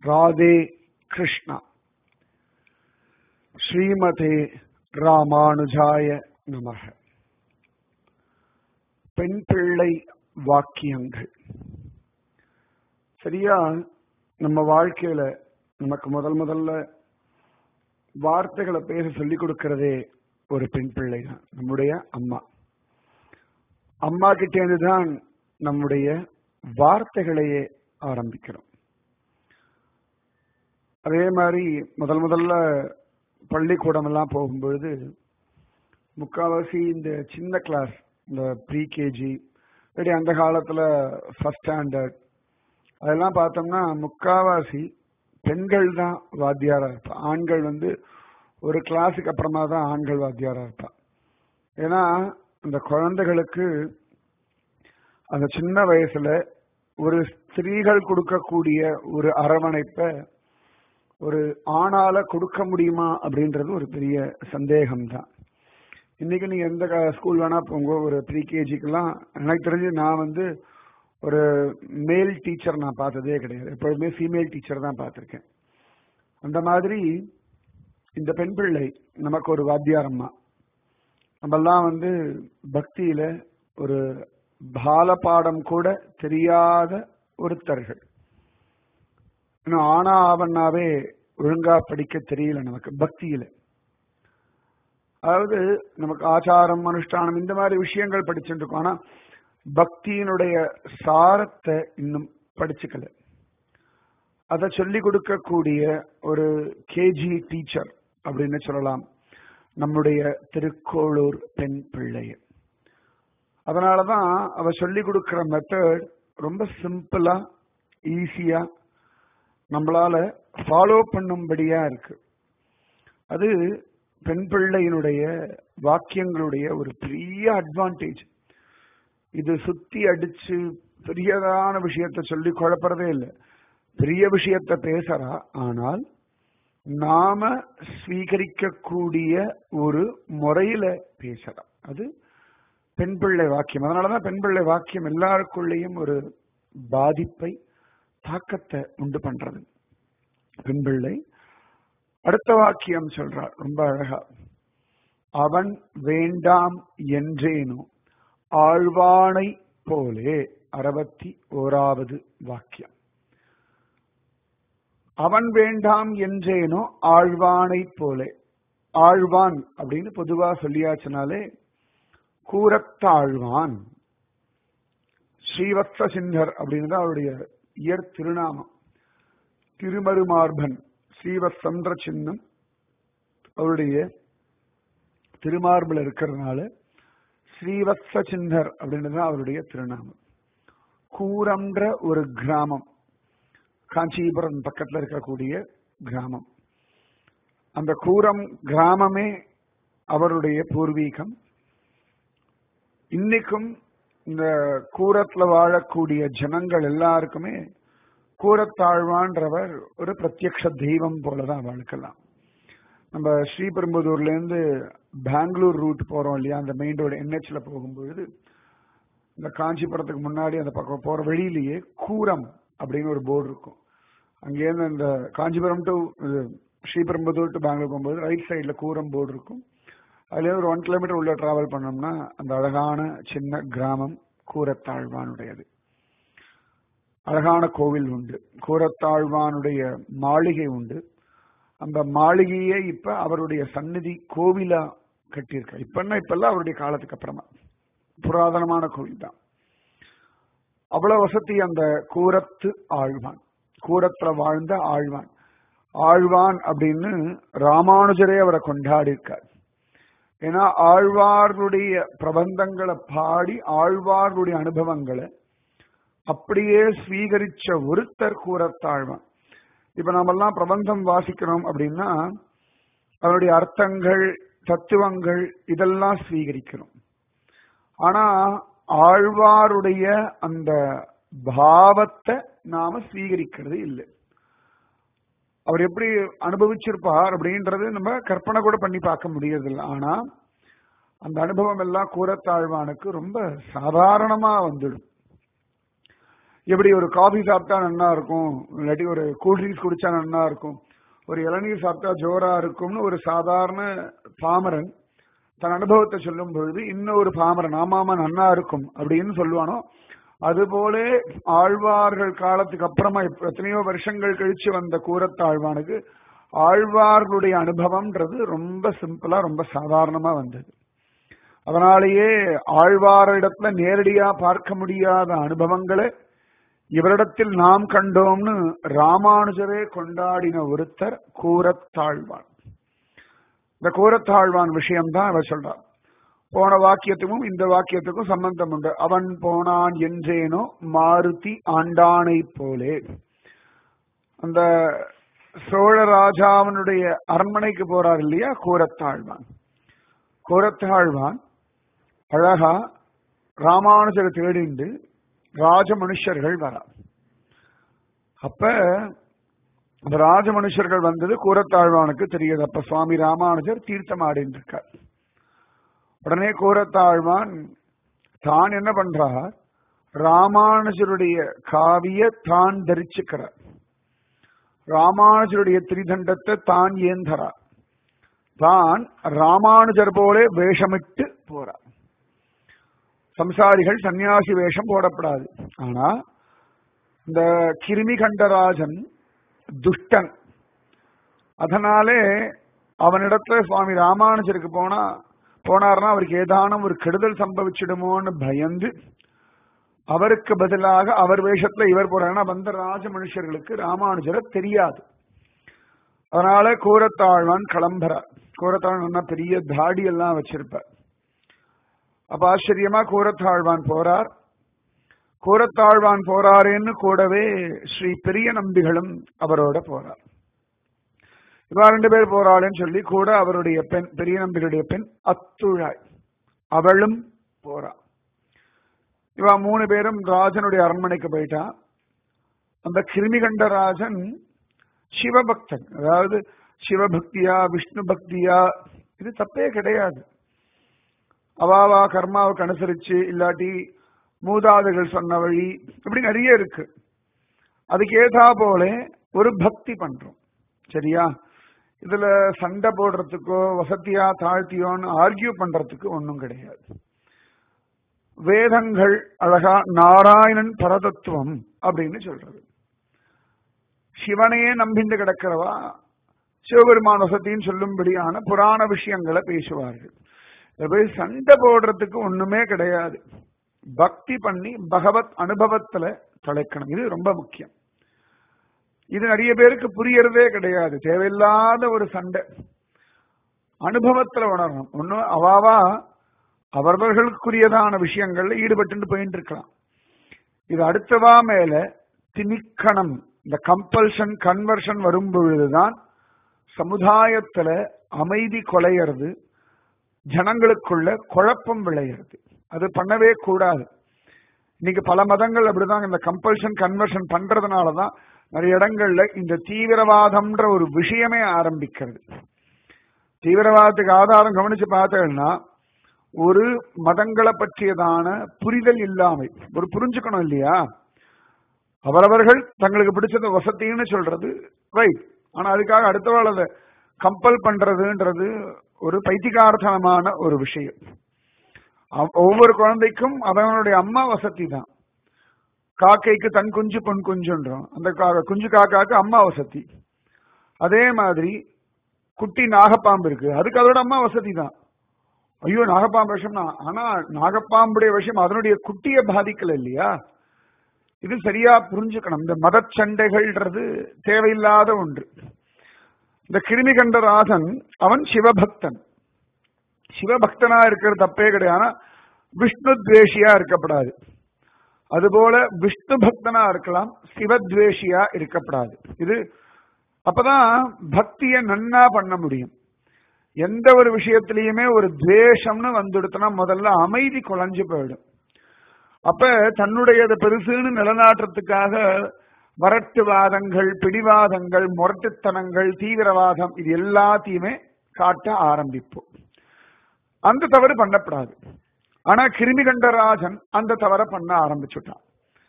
ராதே கிருஷ்ணா ஸ்ரீமதே ராமானுஜாய நமக பெண் பிள்ளை வாக்கியங்கள் சரியா நம்ம வாழ்க்கையில நமக்கு முதல் முதல்ல வார்த்தைகளை பேச சொல்லிக் கொடுக்கிறதே ஒரு பெண் பிள்ளை தான் நம்முடைய அம்மா அம்மா கிட்டேருந்து தான் நம்முடைய வார்த்தைகளையே ஆரம்பிக்கிறோம் அதே மாதிரி முதல் முதல்ல பள்ளிக்கூடம் எல்லாம் போகும்பொழுது முக்கால்வாசி இந்த சின்ன கிளாஸ் இந்த ப்ரீ கேஜி இல்லாட்டி அந்த காலத்துல ஃபர்ஸ்ட் ஸ்டாண்டர்ட் அதெல்லாம் பார்த்தோம்னா முக்காவாசி பெண்கள் தான் வாத்தியாரா இருப்பா ஆண்கள் வந்து ஒரு கிளாஸுக்கு அப்புறமா தான் ஆண்கள் வாத்தியாரா இருப்பா ஏன்னா அந்த குழந்தைகளுக்கு அந்த சின்ன வயசுல ஒரு ஸ்திரீகள் கொடுக்கக்கூடிய ஒரு அரவணைப்பை ஒரு ஆணால கொடுக்க முடியுமா அப்படின்றது ஒரு பெரிய சந்தேகம் தான் இன்னைக்கு நீங்க எந்த ஸ்கூல் வேணா போங்க ஒரு ப்ரீ கேஜிக்கெல்லாம் எனக்கு தெரிஞ்சு நான் வந்து ஒரு மேல் டீச்சர் நான் பார்த்ததே கிடையாது எப்பொழுதுமே ஃபீமேல் டீச்சர் தான் பார்த்துருக்கேன் அந்த மாதிரி இந்த பெண் பிள்ளை நமக்கு ஒரு வாத்தியாரம்மா நம்மெல்லாம் வந்து பக்தியில ஒரு பாலபாடம் கூட தெரியாத ஒருத்தர்கள் இன்னும் ஆனா ஆவண்ணாவே ஒழுங்கா படிக்க தெரியல நமக்கு பக்தியில அதாவது நமக்கு ஆச்சாரம் அனுஷ்டானம் இந்த மாதிரி விஷயங்கள் படிச்சுட்டு இருக்கோம் ஆனா பக்தியினுடைய சாரத்தை இன்னும் படிச்சுக்கல அதை சொல்லிக் கொடுக்கக்கூடிய ஒரு கேஜி டீச்சர் அப்படின்னு சொல்லலாம் நம்முடைய திருக்கோளூர் பெண் பிள்ளை அதனாலதான் அவ சொல்லிக் கொடுக்கிற மெத்தட் ரொம்ப சிம்பிளா ஈஸியா நம்மளால ஃபாலோ பண்ணும்படியா இருக்கு அது பெண் பிள்ளையினுடைய வாக்கியங்களுடைய ஒரு பெரிய அட்வான்டேஜ் இது சுத்தி அடிச்சு பெரியதான விஷயத்த சொல்லி குழப்பறதே இல்லை பெரிய விஷயத்த பேசுறா ஆனால் நாம ஸ்வீகரிக்கக்கூடிய ஒரு முறையில பேசுறா அது பெண் பிள்ளை வாக்கியம் அதனாலதான் பெண் பிள்ளை வாக்கியம் எல்லாருக்குள்ளேயும் ஒரு பாதிப்பை தாக்கத்தை உண்டு பண்றது பெண் பிள்ளை அடுத்த வாக்கியம் சொல்றார் ரொம்ப அழகா அவன் வேண்டாம் என்றேனோ ஆழ்வானை போலே அறுபத்தி ஓராவது வாக்கியம் அவன் வேண்டாம் என்றேனோ ஆழ்வானை போலே ஆழ்வான் அப்படின்னு பொதுவா சொல்லியாச்சுனாலே கூரத்தாழ்வான் ஸ்ரீவத்ச சின்னர் அப்படின்னு தான் அவருடைய இயற் திருநாமம் திருமருமார்பன் ஸ்ரீவத்சந்திர சின்னம் அவருடைய திருமார்பில் இருக்கிறதுனால ஸ்ரீவத்ச சின்னர் அப்படின்றது அவருடைய திருநாமம் கூரம்ன்ற ஒரு கிராமம் காஞ்சிபுரம் பக்கத்தில் இருக்கக்கூடிய கிராமம் அந்த கூரம் கிராமமே அவருடைய பூர்வீகம் இன்னைக்கும் இந்த கூரத்துல வாழக்கூடிய ஜனங்கள் எல்லாருக்குமே கூரத்தாழ்வான்றவர் ஒரு பிரத்யக்ஷ தெய்வம் போலதான் வாழ்க்கலாம் நம்ம ஸ்ரீபெரும்புதூர்ல இருந்து பெங்களூர் ரூட் போறோம் இல்லையா அந்த மெயின் ரோடு என்ஹெச்ல போகும்பொழுது இந்த காஞ்சிபுரத்துக்கு முன்னாடி அந்த பக்கம் போற வழியிலேயே கூரம் அப்படின்னு ஒரு போர்டு இருக்கும் அங்கேருந்து இந்த காஞ்சிபுரம் டு ஸ்ரீபெரும்புதூர் டு பெங்களூர் போகும்போது ரைட் சைட்ல கூரம் போர்டு இருக்கும் அதுல ஒரு ஒன் கிலோமீட்டர் உள்ள டிராவல் பண்ணோம்னா அந்த அழகான சின்ன கிராமம் கூரத்தாழ்வானுடையது அழகான கோவில் உண்டு கூரத்தாழ்வானுடைய மாளிகை உண்டு அந்த மாளிகையே இப்ப அவருடைய சந்நிதி கோவிலா கட்டியிருக்க இப்பன்னா இப்பெல்லாம் அவருடைய காலத்துக்கு அப்புறமா புராதனமான கோவில் தான் அவ்வளவு வசதி அந்த கூரத்து ஆழ்வான் கூரத்துல வாழ்ந்த ஆழ்வான் ஆழ்வான் அப்படின்னு ராமானுஜரே அவரை கொண்டாடி இருக்கார் ஏன்னா ஆழ்வார்களுடைய பிரபந்தங்களை பாடி ஆழ்வார்களுடைய அனுபவங்களை அப்படியே ஸ்வீகரிச்ச ஒருத்தர் கூறத்தாழ்வான் இப்ப நாமெல்லாம் பிரபந்தம் வாசிக்கிறோம் அப்படின்னா அதனுடைய அர்த்தங்கள் தத்துவங்கள் இதெல்லாம் ஸ்வீகரிக்கிறோம் ஆனா ஆழ்வாருடைய அந்த பாவத்தை நாம ஸ்வீகரிக்கிறது இல்லை அவர் எப்படி அனுபவிச்சிருப்பார் அப்படின்றது நம்ம கற்பனை கூட பண்ணி பார்க்க முடியறதில்லை ஆனா அந்த அனுபவம் எல்லாம் கூறத்தாழ்வானுக்கு ரொம்ப சாதாரணமா வந்துடும் எப்படி ஒரு காஃபி சாப்பிட்டா நல்லா இருக்கும் இல்லாட்டி ஒரு கூல்ட்ரிங்க்ஸ் குடிச்சா நல்லா இருக்கும் ஒரு இளநீர் சாப்பிட்டா ஜோரா இருக்கும்னு ஒரு சாதாரண பாமரன் தன் அனுபவத்தை சொல்லும் பொழுது இன்னொரு பாமரன் ஆமாமா நன்னா இருக்கும் அப்படின்னு சொல்லுவானோ அதுபோல ஆழ்வார்கள் காலத்துக்கு அப்புறமா இப்ப எத்தனையோ வருஷங்கள் கழிச்சு வந்த கூரத்தாழ்வானுக்கு ஆழ்வார்களுடைய அனுபவம்ன்றது ரொம்ப சிம்பிளா ரொம்ப சாதாரணமா வந்தது அதனாலேயே ஆழ்வாரிடத்துல நேரடியா பார்க்க முடியாத அனுபவங்களை இவரிடத்தில் நாம் கண்டோம்னு ராமானுஜரே கொண்டாடின ஒருத்தர் கூரத்தாழ்வான் இந்த கூரத்தாழ்வான் விஷயம்தான் அவர் சொல்றார் போன வாக்கியத்துக்கும் இந்த வாக்கியத்துக்கும் சம்பந்தம் உண்டு அவன் போனான் என்றேனோ மாருதி ஆண்டானை போலே அந்த சோழ ராஜாவனுடைய அரண்மனைக்கு போறார் இல்லையா கூரத்தாழ்வான் கூரத்தாழ்வான் அழகா ராமானுஜரை தேடிண்டு ராஜ மனுஷர்கள் வரா அப்ப அந்த ராஜ மனுஷர்கள் வந்தது கூரத்தாழ்வானுக்கு தெரியுது அப்ப சுவாமி ராமானுஜர் தீர்த்தம் ஆடின்னு இருக்கார் உடனே கூரத்தாழ்வான் தான் என்ன பண்றார் ராமானுஜருடைய காவிய தான் தரிச்சுக்கிறார் ராமானுஜருடைய திரிதண்டத்தை தான் ஏந்தறார் தான் ராமானுஜர் போல வேஷமிட்டு போறார் சம்சாரிகள் சன்னியாசி வேஷம் போடப்படாது ஆனா இந்த கிருமி கண்டராஜன் துஷ்டன் அதனாலே அவனிடத்துல சுவாமி ராமானுஜருக்கு போனா போனார்னா அவருக்கு ஏதானும் ஒரு கெடுதல் சம்பவிச்சிடுமோன்னு பயந்து அவருக்கு பதிலாக அவர் வேஷத்துல இவர் போறாருன்னா வந்த ராஜ மனுஷர்களுக்கு ராமானுஜரை தெரியாது அதனால கூரத்தாழ்வான் கிளம்புறார் கூரத்தாழ்வான் பெரிய தாடி எல்லாம் வச்சிருப்பார் அப்ப ஆச்சரியமா கூரத்தாழ்வான் போறார் கூரத்தாழ்வான் போறாரேன்னு கூடவே ஸ்ரீ பெரிய நம்பிகளும் அவரோட போறார் இவா ரெண்டு பேர் போறாளேன்னு சொல்லி கூட அவருடைய பெண் பெரிய நம்பிகளுடைய பெண் அத்துழாய் அவளும் போறா இவா மூணு பேரும் ராஜனுடைய அரண்மனைக்கு போயிட்டா அந்த கிருமிகண்ட ராஜன் சிவபக்தன் அதாவது சிவபக்தியா விஷ்ணு பக்தியா இது தப்பே கிடையாது அவாவா கர்மாவுக்கு அனுசரிச்சு இல்லாட்டி மூதாதைகள் சொன்ன வழி இப்படி நிறைய இருக்கு அதுக்கு ஏதா போல ஒரு பக்தி பண்றோம் சரியா இதுல சண்டை போடுறதுக்கோ வசதியா தாழ்த்தியோன்னு ஆர்கியூ பண்றதுக்கு ஒன்றும் கிடையாது வேதங்கள் அழகா நாராயணன் பரதத்துவம் அப்படின்னு சொல்றது சிவனையே நம்பிந்து கிடக்கிறவா சிவபெருமான் வசத்தின்னு சொல்லும்படியான புராண விஷயங்களை பேசுவார்கள் இதை போய் சண்டை போடுறதுக்கு ஒண்ணுமே கிடையாது பக்தி பண்ணி பகவத் அனுபவத்துல தொலைக்கணும் இது ரொம்ப முக்கியம் இது நிறைய பேருக்கு புரியறதே கிடையாது தேவையில்லாத ஒரு சண்டை அனுபவத்துல உணரணும் ஒண்ணு அவாவா அவர்களுக்குரியதான விஷயங்கள்ல ஈடுபட்டு போயிட்டு இருக்கலாம் இது அடுத்தவா மேல திணிக்கணும் இந்த கம்பல்ஷன் கன்வர்ஷன் வரும் பொழுதுதான் சமுதாயத்துல அமைதி கொலையிறது ஜனங்களுக்குள்ள குழப்பம் விளையிறது அது பண்ணவே கூடாது இன்னைக்கு பல மதங்கள் அப்படிதான் இந்த கம்பல்ஷன் கன்வர்ஷன் பண்றதுனாலதான் நிறைய இடங்கள்ல இந்த தீவிரவாதம்ன்ற ஒரு விஷயமே ஆரம்பிக்கிறது தீவிரவாதத்துக்கு ஆதாரம் கவனிச்சு பார்த்தேன்னா ஒரு மதங்களை பற்றியதான புரிதல் இல்லாமை ஒரு புரிஞ்சுக்கணும் இல்லையா அவரவர்கள் தங்களுக்கு பிடிச்சத வசதின்னு சொல்றது ரைட் ஆனா அதுக்காக அடுத்தவாள் அதை கம்பல் பண்றதுன்றது ஒரு பைத்திகார்த்தனமான ஒரு விஷயம் ஒவ்வொரு குழந்தைக்கும் அவனுடைய அம்மா வசதி தான் காக்கைக்கு தன் குஞ்சு பொன் குஞ்சுன்றோம் அந்த குஞ்சு காக்காக்கு அம்மா வசதி அதே மாதிரி குட்டி நாகப்பாம்பு இருக்கு அதுக்கு அதோட அம்மா வசதி தான் ஐயோ நாகப்பாம்பு விஷம் ஆனா நாகப்பாம்புடைய விஷயம் அதனுடைய குட்டியை பாதிக்கல இல்லையா இது சரியா புரிஞ்சுக்கணும் இந்த மத சண்டைகள்ன்றது தேவையில்லாத ஒன்று இந்த கிருமி கண்ட ராசன் அவன் சிவபக்தன் சிவபக்தனா இருக்கிறது தப்பே கிடையாது விஷ்ணு துவேஷியா இருக்கப்படாது அதுபோல விஷ்ணு பக்தனா இருக்கலாம் சிவத்வேஷியா இருக்கப்படாது இது அப்பதான் பக்திய நன்னா பண்ண முடியும் எந்த ஒரு விஷயத்திலையுமே ஒரு துவேஷம்னு வந்துடுத்துனா முதல்ல அமைதி குலைஞ்சு போயிடும் அப்ப தன்னுடையது பெருசுன்னு நிலநாட்டுறதுக்காக வரட்டுவாதங்கள் பிடிவாதங்கள் முரட்டுத்தனங்கள் தீவிரவாதம் இது எல்லாத்தையுமே காட்ட ஆரம்பிப்போம் அந்த தவறு பண்ணப்படாது ஆனா கிருமிகண்டராஜன் அந்த தவறை பண்ண ஆரம்பிச்சுட்டான்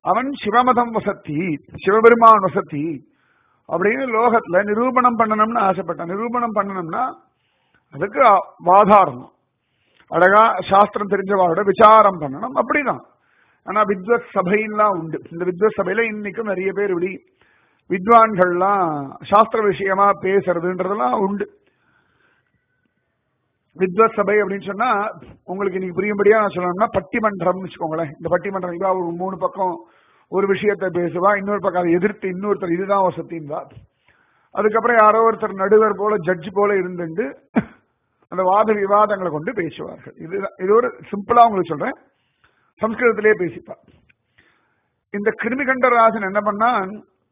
அவன் சிவமதம் வசத்தி சிவபெருமான் வசத்தி அப்படின்னு லோகத்துல நிரூபணம் பண்ணணும்னு ஆசைப்பட்டான் நிரூபணம் பண்ணணும்னா அதுக்கு வாதாடணும் அழகா சாஸ்திரம் தெரிஞ்சவாரோட விசாரம் பண்ணணும் அப்படிதான் ஆனா வித்வத் சபைன்லாம் உண்டு இந்த வித்வத் சபையில இன்னைக்கும் நிறைய பேர் இப்படி வித்வான்கள்லாம் சாஸ்திர விஷயமா பேசுறதுன்றதெல்லாம் உண்டு வித்வத் சபை அப்படின்னு சொன்னா உங்களுக்கு இன்னைக்கு புரியும்படியா நான் சொல்லணும்னா பட்டிமன்றம்னு வச்சுக்கோங்களேன் இந்த பட்டிமன்றம் இதா ஒரு மூணு பக்கம் ஒரு விஷயத்தை பேசுவா இன்னொரு பக்கம் அதை எதிர்த்து இன்னொருத்தர் இதுதான் வசத்தின்வா அதுக்கப்புறம் யாரோ ஒருத்தர் நடுவர் போல ஜட்ஜ் போல இருந்துட்டு அந்த வாத விவாதங்களை கொண்டு பேசுவார்கள் இது இது ஒரு சிம்பிளா உங்களுக்கு சொல்றேன் சம்ஸ்கிருதத்திலே பேசிப்பா இந்த கிருமிகண்டராஜன் என்ன பண்ணான்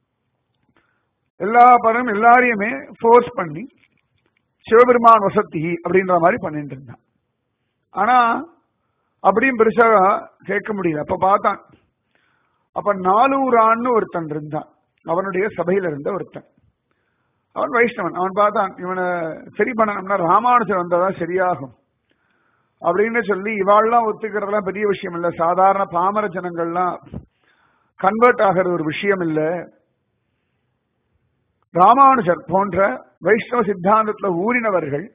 எல்லா படம் எல்லாரையுமே ஃபோர்ஸ் பண்ணி சிவபெருமான் வசதி அப்படின்ற மாதிரி பண்ணிட்டு இருந்தான் ஆனா அப்படியும் பெருசா கேட்க முடியல அப்ப பார்த்தான் அப்ப நாலூரான்னு ஒருத்தன் இருந்தான் அவனுடைய சபையில இருந்த ஒருத்தன் அவன் வைஷ்ணவன் அவன் பார்த்தான் இவனை சரி பண்ணணும்னா ராமானுஜர் வந்தாதான் சரியாகும் அப்படின்னு சொல்லி இவாள்லாம் ஒத்துக்கிறதெல்லாம் பெரிய விஷயம் இல்ல சாதாரண பாமர ஜனங்கள்லாம் கன்வெர்ட் ஆகிறது ஒரு விஷயம் இல்ல ராமானுஜர் போன்ற வைஷ்ணவ சித்தாந்தத்துல ஊறினவர்கள்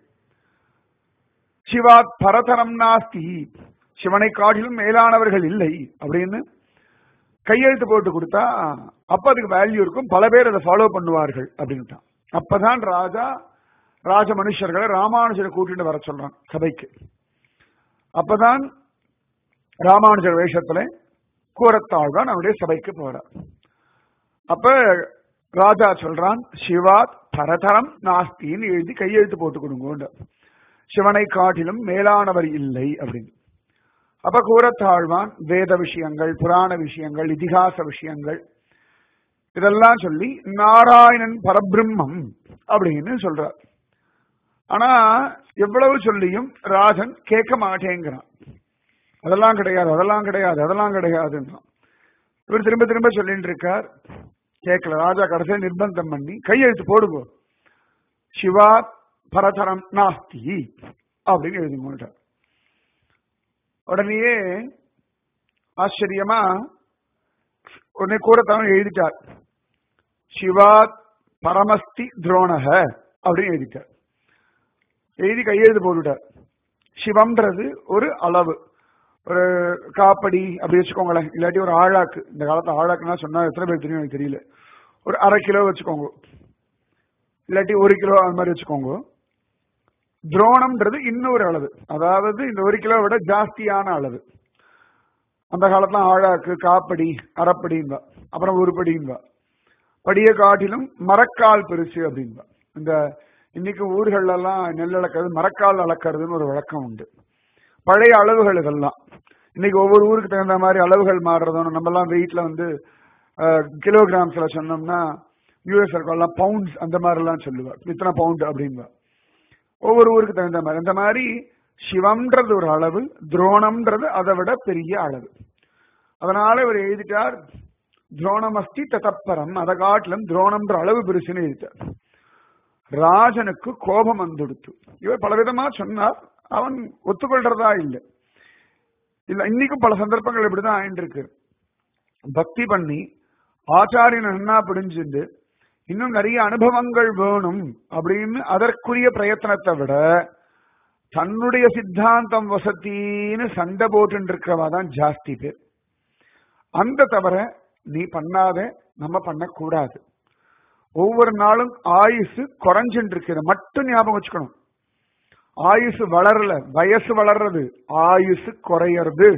சிவாத் பரதரம் நாஸ்தி சிவனை காட்டிலும் மேலானவர்கள் இல்லை அப்படின்னு கையெழுத்து போட்டு கொடுத்தா அப்ப அதுக்கு வேல்யூ இருக்கும் பல பேர் அதை ஃபாலோ பண்ணுவார்கள் அப்படின்ட்டான் அப்பதான் ராஜா ராஜ மனுஷர்களை ராமானுஜரை கூட்டிட்டு வர சொல்றான் சபைக்கு அப்பதான் ராமானுஜர் வேஷத்துல கூரத்தாழ்வான் அவனுடைய சபைக்கு போறார் அப்ப ராஜா சொல்றான் சிவாத் பரதரம் நாஸ்தின்னு எழுதி கையெழுத்து போட்டு கொடுங்க சிவனை காட்டிலும் மேலானவர் இல்லை அப்படின்னு அப்ப கூரத்தாழ்வான் வேத விஷயங்கள் புராண விஷயங்கள் இதிகாச விஷயங்கள் இதெல்லாம் சொல்லி நாராயணன் பரபிரம்மம் அப்படின்னு சொல்றார் ஆனா எவ்வளவு சொல்லியும் ராஜன் கேட்க மாட்டேங்கிறான் அதெல்லாம் கிடையாது அதெல்லாம் கிடையாது அதெல்லாம் கிடையாதுன்றான் இவர் திரும்ப திரும்ப சொல்லிட்டு இருக்கார் கேட்கல ராஜா கடைசியில் நிர்பந்தம் பண்ணி கையெழுத்து போடுங்க சிவா பரதரம் நாஸ்தி அப்படின்னு எழுதி போட்டார் உடனேயே ஆச்சரியமா உடனே கூடத்தவன் எழுதிட்டார் சிவா பரமஸ்தி துரோணக அப்படின்னு எழுதிட்டார் எழுதி கையெழுத்து போட்டுட்டார் சிவம்ன்றது ஒரு அளவு ஒரு காப்படி அப்படி வச்சுக்கோங்களேன் இல்லாட்டி ஒரு ஆழாக்கு இந்த காலத்துல ஆழாக்குன்னா சொன்னா எத்தனை பேர் தெரியும் எனக்கு தெரியல ஒரு அரை கிலோ வச்சுக்கோங்க இல்லாட்டி ஒரு கிலோ அந்த மாதிரி வச்சுக்கோங்க துரோணம்ன்றது இன்னொரு அளவு அதாவது இந்த ஒரு கிலோ விட ஜாஸ்தியான அளவு அந்த காலத்துல ஆழாக்கு காப்படி அரைப்படின்பா அப்புறம் ஒரு படின்பா படியை காட்டிலும் மரக்கால் பெருசு அப்படின்பா இந்த இன்னைக்கு ஊர்கள்ல எல்லாம் நெல் அளக்கிறது மரக்கால் அளக்கிறதுன்னு ஒரு வழக்கம் உண்டு பழைய அளவுகள் இதெல்லாம் இன்னைக்கு ஒவ்வொரு ஊருக்கு தகுந்த மாதிரி அளவுகள் மாறுறதும் நம்ம எல்லாம் வெயிட்ல வந்து கிலோகிராம்ஸ்ல சொன்னோம்னா யூஎஸ் எல்லாம் பவுண்ட்ஸ் அந்த மாதிரி எல்லாம் சொல்லுவார் இத்தனை பவுண்ட் அப்படின்பா ஒவ்வொரு ஊருக்கு தகுந்த மாதிரி அந்த மாதிரி சிவம்ன்றது ஒரு அளவு துரோணம்ன்றது அதை விட பெரிய அளவு அதனால இவர் எழுதிட்டார் துரோணமஸ்தி ததப்பரம் அதை காட்டிலும் துரோணம்ன்ற அளவு பெருசுன்னு எழுதிட்டார் ராஜனுக்கு கோபம் வந்துடுத்து இவர் பலவிதமா சொன்னார் அவன் ஒத்துக்கொள்றதா இல்லை இல்ல இன்னைக்கும் பல சந்தர்ப்பங்கள் இப்படிதான் ஆயிட்டு இருக்கு பக்தி பண்ணி ஆச்சாரியன் என்ன பிடிஞ்சிருந்து இன்னும் நிறைய அனுபவங்கள் வேணும் அப்படின்னு அதற்குரிய பிரயத்தனத்தை விட தன்னுடைய சித்தாந்தம் வசத்தின்னு சண்டை போட்டு இருக்கிறவா தான் ஜாஸ்தி பேர் அந்த தவிர நீ பண்ணாத நம்ம பண்ணக்கூடாது ஒவ்வொரு நாளும் ஆயுசு குறைஞ்சுட்டு இருக்கிற மட்டும் ஞாபகம் வச்சுக்கணும் ஆயுசு வளரல வயசு வளர்றது ஆயுசு குறையறது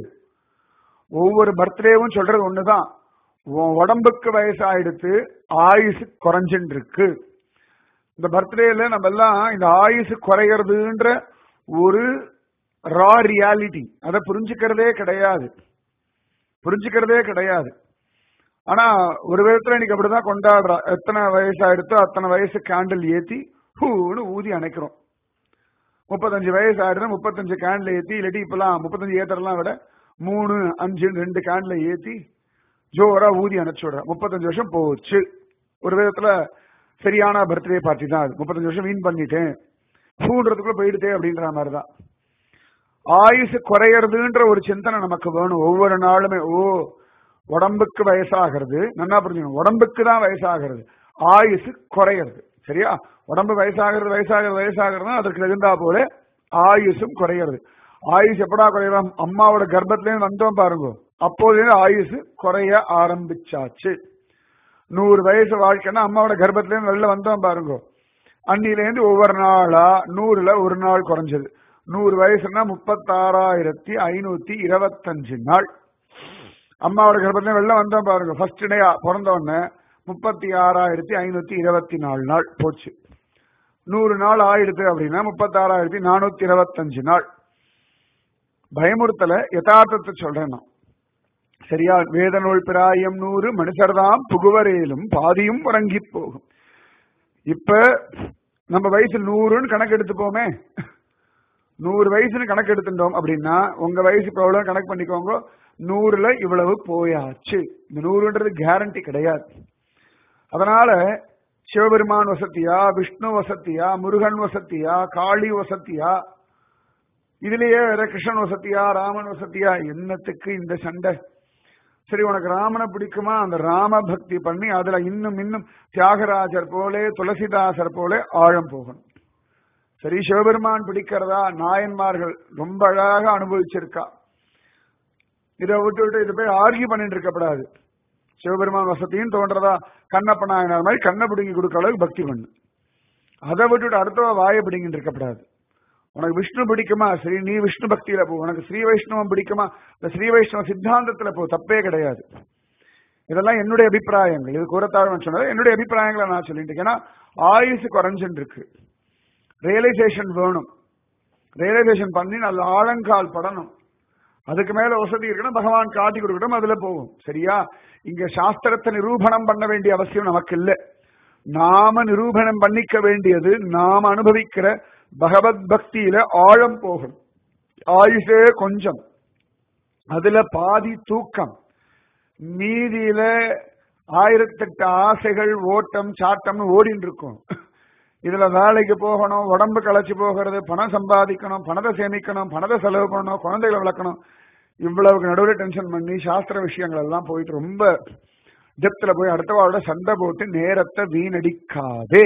ஒவ்வொரு பர்த்டேவும் சொல்றது ஒண்ணுதான் உன் உடம்புக்கு வயசாயிடுத்து ஆயுசு குறைஞ்சுட்டு இருக்கு இந்த பர்த்டேல நம்ம எல்லாம் இந்த ஆயுசு குறையறதுன்ற ஒரு ரா ரியாலிட்டி அதை புரிஞ்சுக்கிறதே கிடையாது புரிஞ்சுக்கிறதே கிடையாது ஆனா ஒரு விதத்துல இன்னைக்கு அப்படிதான் கொண்டாடுறா எத்தனை வயசு ஆயிடுத்தோ அத்தனை வயசு கேண்டில் ஏத்தி ஹூன்னு ஊதி அணைக்கிறோம் முப்பத்தஞ்சு வயசு ஆயிடுது முப்பத்தஞ்சு கேண்டில் ஏத்தி இல்லாட்டி இப்பெல்லாம் முப்பத்தஞ்சு ஏத்தரெல்லாம் விட மூணு அஞ்சு ரெண்டு கேண்டில் ஏத்தி ஜோரா ஊதி அணைச்சு விடுற முப்பத்தஞ்சு வருஷம் போச்சு ஒரு விதத்துல சரியான பர்த்டே பார்ட்டி தான் அது முப்பத்தஞ்சு வருஷம் வீண் பண்ணிட்டேன் பூன்றதுக்குள்ள போயிடுதே அப்படின்ற மாதிரிதான் ஆயுசு குறையறதுன்ற ஒரு சிந்தனை நமக்கு வேணும் ஒவ்வொரு நாளுமே ஓ உடம்புக்கு வயசாகிறது நல்லா புரிஞ்சுக்கணும் உடம்புக்கு தான் வயசாகிறது ஆயுசு குறையிறது சரியா உடம்பு வயசாகிறது வயசாகிறது வயசாகிறதுனா அதற்கு தகுந்தா போல ஆயுசும் குறையிறது ஆயுஸ் எப்படா குறையலாம் அம்மாவோட கர்ப்பத்திலேருந்து வந்தோம் பாருங்க அப்போதுலேருந்து ஆயுசு குறைய ஆரம்பிச்சாச்சு நூறு வயசு வாழ்க்கைன்னா அம்மாவோட கர்ப்பத்திலேருந்து வெளில வந்தோம் பாருங்க அன்னிலேருந்து ஒவ்வொரு நாளா நூறுல ஒரு நாள் குறைஞ்சது நூறு வயசுனா முப்பத்தாறாயிரத்தி ஐநூத்தி இருபத்தஞ்சு நாள் அம்மாவோட கர்ப்பத்துல வெளில வந்தோம் பாருங்க ஃபர்ஸ்ட் டே பிறந்த உடனே முப்பத்தி ஆறாயிரத்தி ஐநூத்தி இருபத்தி நாலு நாள் போச்சு நூறு நாள் ஆயிடுது அப்படின்னா முப்பத்தாறாயிரத்தி நானூத்தி இருபத்தஞ்சு நாள் பயமுறுத்தல யதார்த்தத்தை சொல்றேன் நான் சரியா வேத நூல் பிராயம் நூறு மனுஷர்தாம் புகுவரேலும் பாதியும் உறங்கி போகும் இப்ப நம்ம வயசு நூறுன்னு கணக்கு எடுத்துப்போமே நூறு வயசுன்னு கணக்கு எடுத்துட்டோம் அப்படின்னா உங்க வயசு இப்ப எவ்வளவு கணக்கு பண்ணிக்கோங்க நூறுல இவ்வளவு போயாச்சு இந்த நூறுன்றது கேரண்டி கிடையாது அதனால சிவபெருமான் வசத்தியா விஷ்ணு வசத்தியா முருகன் வசத்தியா காளி வசத்தியா இதுலயே வேற கிருஷ்ணன் வசத்தியா ராமன் வசத்தியா என்னத்துக்கு இந்த சண்டை சரி உனக்கு ராமனை பிடிக்குமா அந்த ராம பக்தி பண்ணி அதுல இன்னும் இன்னும் தியாகராஜர் போலே துளசிதாசர் போல ஆழம் போகணும் சரி சிவபெருமான் பிடிக்கிறதா நாயன்மார்கள் ரொம்ப அழகாக அனுபவிச்சிருக்கா இதை விட்டு விட்டு இது போய் ஆர்கியூ பண்ணிட்டு இருக்கப்படாது சிவபெருமான் வசதியும் தோன்றதா கண்ணப்ப நாயனார் மாதிரி கண்ணை பிடுங்கி கொடுக்குற அளவுக்கு பக்தி பண்ணு அதை விட்டுட்டு அடுத்தவ வாயை பிடிங்கிட்டு இருக்கப்படாது உனக்கு விஷ்ணு பிடிக்குமா சரி நீ விஷ்ணு பக்தியில போ உனக்கு ஸ்ரீ வைஷ்ணவம் பிடிக்குமா இந்த ஸ்ரீ வைஷ்ணவ சித்தாந்தத்துல போ தப்பே கிடையாது இதெல்லாம் என்னுடைய அபிப்பிராயங்கள் இது கூறத்தாழ்வன் சொன்னது என்னுடைய அபிப்பிராயங்களை நான் சொல்லிட்டு இருக்கேன். ஏன்னா ஆயுசு குறைஞ்சுட்டு இருக்கு ரியலைசேஷன் வேணும் ரியலைசேஷன் பண்ணி நல்ல ஆழங்கால் படணும் அதுக்கு மேல வசதி இருக்குன்னா பகவான் காட்டி கொடுக்கட்டும் அதுல போகும் சரியா இங்க சாஸ்திரத்தை நிரூபணம் பண்ண வேண்டிய அவசியம் நமக்கு இல்லை நாம நிரூபணம் பண்ணிக்க வேண்டியது நாம அனுபவிக்கிற பகவத் பக்தியில ஆழம் போகும் ஆயுஷே கொஞ்சம் அதுல பாதி தூக்கம் மீதியில ஆயிரத்தெட்டு ஆசைகள் ஓட்டம் சாட்டம்னு ஓடின்னு இருக்கும் இதுல வேலைக்கு போகணும் உடம்பு களைச்சு போகிறது பணம் சம்பாதிக்கணும் பணத்தை சேமிக்கணும் பணத்தை செலவு பண்ணணும் குழந்தைகளை வளர்க்கணும் இவ்வளவுக்கு நடுவில் டென்ஷன் பண்ணி சாஸ்திர விஷயங்கள் எல்லாம் போயிட்டு ரொம்ப டெப்த்ல போய் அடுத்தவாளோட சண்டை போட்டு நேரத்தை வீணடிக்காதே